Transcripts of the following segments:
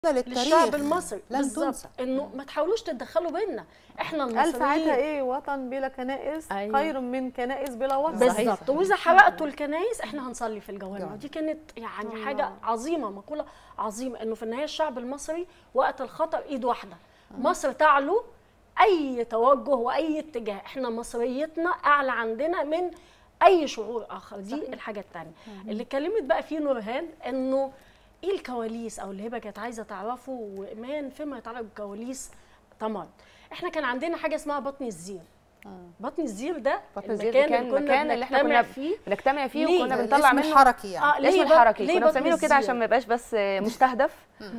للتاريخ للشعب المصري لن بالظبط تنسى. انه ما تحاولوش تتدخلوا بينا احنا قال ساعتها المصريين ايه وطن بلا كنائس أيوة. خير من كنائس بلا وطن بالظبط واذا حرقتوا الكنائس احنا هنصلي في الجوامع جامع. دي كانت يعني الله. حاجه عظيمه مقوله عظيمه انه في النهايه الشعب المصري وقت الخطر ايد واحده مصر تعلو اي توجه واي اتجاه احنا مصريتنا اعلى عندنا من اي شعور اخر دي صحيح. الحاجه الثانيه اللي اتكلمت بقى فيه نورهان انه ايه الكواليس او اللي هبه كانت عايزه تعرفه وايمان فيما يتعلق بكواليس تمر احنا كان عندنا حاجه اسمها بطن الزير بطن الزير ده بطن الزير ده كان مكان اللي احنا كنا فيه بنجتمع فيه ليه؟ وكنا ده بنطلع الاسم منه الحركي يعني اه الاسم ليه بط- الحركي ليه كنا بطن مسمينه كده عشان الزير؟ ما يبقاش بس مستهدف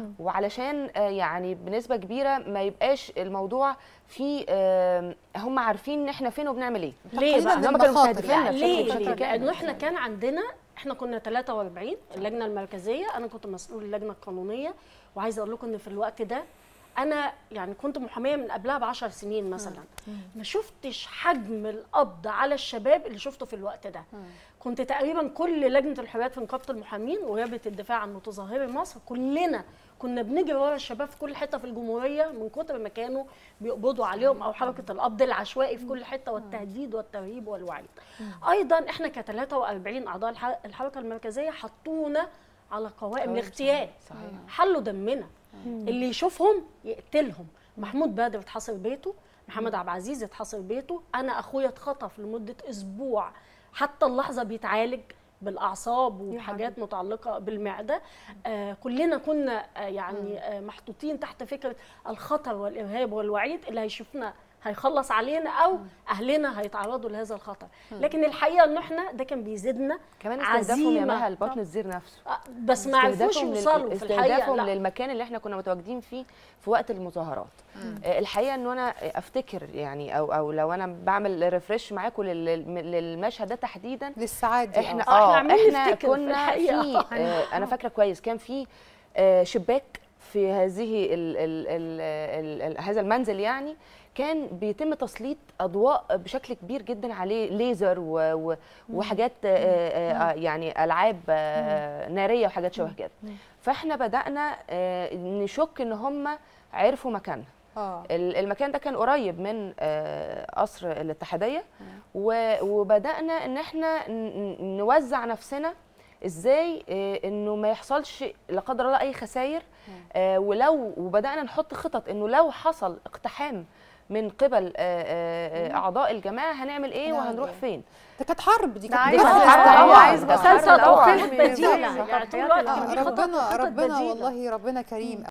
وعلشان آه، يعني بنسبه كبيره ما يبقاش الموضوع فيه آه، هم عارفين ان احنا فين وبنعمل ايه ليه تقريبا بقى؟ إن هم كانوا المخاطر مستهدفيننا يعني. بشكل- ليه؟ بشكل ليه؟ كامل. لانه احنا كان عندنا احنا كنا 43 اللجنه المركزيه انا كنت مسؤول اللجنه القانونيه وعايزه اقول لكم ان في الوقت ده انا يعني كنت محاميه من قبلها ب 10 سنين مثلا ما شفتش حجم القبض على الشباب اللي شفته في الوقت ده كنت تقريبا كل لجنه الحريات في نقابه المحامين ورابطه الدفاع عن متظاهري مصر كلنا كنا بنجري ورا الشباب في كل حته في الجمهوريه من كتر ما كانوا بيقبضوا عليهم او حركه القبض العشوائي في كل حته والتهديد والترهيب والوعيد. ايضا احنا ك 43 اعضاء الح- الحركه المركزيه حطونا على قوائم الاغتيال صحيح حلوا دمنا اللي يشوفهم يقتلهم محمود بدر اتحاصر بيته محمد عبد العزيز اتحاصر بيته انا اخويا اتخطف لمده اسبوع حتى اللحظه بيتعالج بالاعصاب وحاجات متعلقه بالمعده آه كلنا كنا آه يعني آه محطوطين تحت فكره الخطر والارهاب والوعيد اللي هيشوفنا هيخلص علينا او اهلنا هيتعرضوا لهذا الخطر لكن الحقيقه ان احنا ده كان بيزيدنا كمان استهدافهم يا عزيمة. مها البطن الزير نفسه آه، بس ما عرفوش استهدافهم لل- يوصلوا في الحقيقه استهدافهم لا. للمكان اللي احنا كنا متواجدين فيه في وقت المظاهرات آه، الحقيقه انه انا افتكر يعني او او لو انا بعمل ريفرش معاكم لل- للمشهد ده تحديدا للساعات دي احنا آه، إحنا اه عمالين احنا نفتكر في كنا الحقيقة. في آه انا فاكره كويس كان في آه شباك في هذه ال ال ال ال ال هذا المنزل يعني كان بيتم تسليط اضواء بشكل كبير جدا عليه ليزر و و وحاجات آه آه يعني العاب آه ناريه وحاجات شبه كده فاحنا بدانا آه نشك ان هم عرفوا مكاننا اه ال- المكان ده كان قريب من آه، قصر الاتحاديه و- وبدانا ان احنا ن- ن- نوزع نفسنا ازاي آه، انه ما يحصلش لا قدر الله اي خسائر آه، ولو وبدانا نحط خطط انه لو حصل اقتحام من قبل آه، آه، آه، اعضاء الجماعه هنعمل ايه نعمل وهنروح إيه؟ فين ده كانت حرب دي ده كانت عايز آه، حرب. طبعاً. عايز ده مسلسل طبعاً. او خطط فيلم بديلة ينزل. يعني طول الوقت آه، كان في خطط ربنا خطط ربنا بديلة. والله ربنا كريم